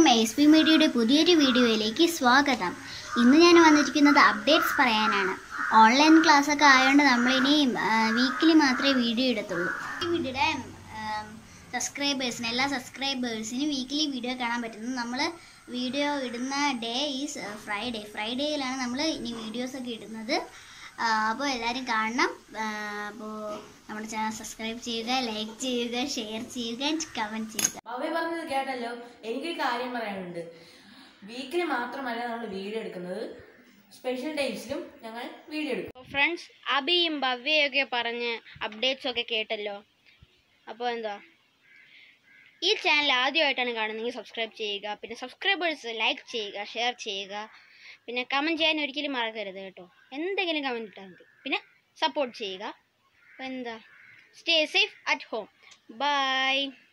S P മീഡിയയുടെ പുതിയൊരു വീഡിയോയിലേക്ക് സ്വാഗതം ഇന്ന് ഞാൻ വന്നിരിക്കുന്നത് അപ്ഡേറ്റ്സ് പറയാനാണ് ഓൺലൈൻ ക്ലാസ് ഒക്കെ ആയതുകൊണ്ട് നമ്മളിനി വീക്കിലി മാത്രമേ വീഡിയോ ഇടത്തുള്ളൂ ഈ വീഡിയോയുടെ സബ്സ്ക്രൈബേഴ്സിന് എല്ലാ സബ്സ്ക്രൈബേഴ്സിനും വീക്കിലി വീഡിയോ കാണാൻ പറ്റുന്നത് നമ്മൾ വീഡിയോ ഇടുന്ന ഡേ ഈസ് ഫ്രൈഡേ ഫ്രൈഡേയിലാണ് നമ്മൾ ഇനി വീഡിയോസൊക്കെ ഇടുന്നത് അപ്പോൾ എല്ലാവരും കാണണം അപ്പോൾ നമ്മുടെ ചാനൽ സബ്സ്ക്രൈബ് ചെയ്യുക ലൈക്ക് ചെയ്യുക ഷെയർ ചെയ്യുക കമൻറ്റ് ചെയ്യുക ഭവ്യ പറഞ്ഞത് കേട്ടല്ലോ എനിക്കൊരു കാര്യം പറയാനുണ്ട് വീക്കിലി മാത്രമല്ല നമ്മൾ വീഡിയോ എടുക്കുന്നത് സ്പെഷ്യൽ ഡേയ്സിലും ഞങ്ങൾ വീഡിയോ എടുക്കും ഫ്രണ്ട്സ് അബിയും ഭവ്യയൊക്കെ പറഞ്ഞ് അപ്ഡേറ്റ്സ് ഒക്കെ കേട്ടല്ലോ അപ്പോൾ എന്താ ഈ ചാനൽ ആദ്യമായിട്ടാണ് കാണുന്നതെങ്കിൽ സബ്സ്ക്രൈബ് ചെയ്യുക പിന്നെ സബ്സ്ക്രൈബേഴ്സ് ലൈക്ക് ചെയ്യുക ഷെയർ ചെയ്യുക പിന്നെ കമൻറ്റ് ചെയ്യാൻ ഒരിക്കലും മറക്കരുത് കേട്ടോ എന്തെങ്കിലും കമൻറ്റ് ഇട്ടാൽ മതി പിന്നെ സപ്പോർട്ട് ചെയ്യുക അപ്പോൾ എന്താ stay safe at home by